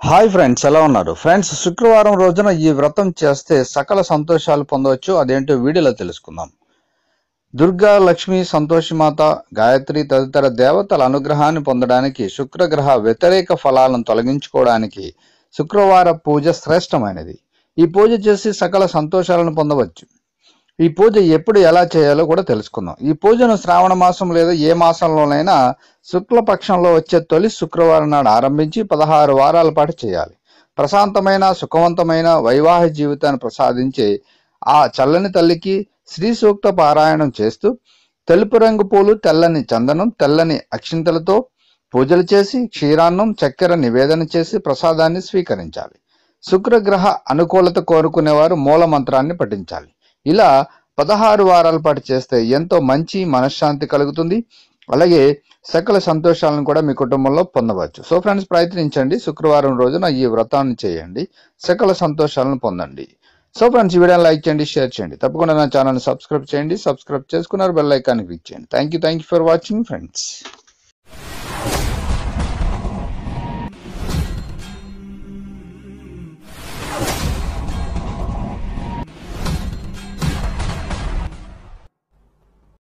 hi friends ఎలా ఉన్నారు friends శుక్రవారం రోజున ఈ వ్రతం చేస్తే సకల సంతోషాలు పొందవచ్చు అదేంటో వీడియోలో తెలుసుకుందాం దుర్గా లక్ష్మి సంతోషిమాత గాయత్రి తదితర దేవతల అనుగ్రహాన్ని పొందడానికి శుక్రగ్రహ వ్యతిరేక ఫలాలను తొలగించుకోవడానికి శుక్రవార పూజ శ్రేష్టమైనది ఈ పూజ చేసి సకల సంతోషాలను పొందవచ్చు ఈ పూజ ఎప్పుడు ఎలా చేయాలో కూడా తెలుసుకుందాం ఈ పూజను శ్రావణ మాసం లేదా ఏ మాసంలోనైనా శుక్లపక్షంలో వచ్చే తొలి శుక్రవారం నాడు ఆరంభించి పదహారు వారాల పాటు చేయాలి ప్రశాంతమైన సుఖవంతమైన వైవాహిక జీవితాన్ని ప్రసాదించే ఆ చల్లని తల్లికి శ్రీ సూక్త పారాయణం చేస్తూ తెలుపు రంగు పూలు తెల్లని చందనం తెల్లని అక్షింతలతో పూజలు చేసి క్షీరాన్నం చక్కెర నివేదన చేసి ప్రసాదాన్ని స్వీకరించాలి శుక్రగ్రహ అనుకూలత కోరుకునేవారు మూల మంత్రాన్ని పఠించాలి ఇలా పదహారు వారాల పాటు చేస్తే ఎంతో మంచి మనశ్శాంతి కలుగుతుంది అలాగే సకల సంతోషాలను కూడా మీ కుటుంబంలో పొందవచ్చు సో ఫ్రెండ్స్ ప్రయత్నించండి శుక్రవారం రోజున ఈ వ్రతాన్ని చేయండి సకల సంతోషాలను పొందండి సో ఫ్రెండ్స్ ఈ వీడియోని లైక్ చేయండి షేర్ చేయండి తప్పకుండా నా ఛానల్ని సబ్స్క్రైబ్ చేయండి సబ్స్క్రైబ్ చేసుకున్నారు బెల్ ఐకాన్ క్లిక్ చేయండి thank you thank you for watching friends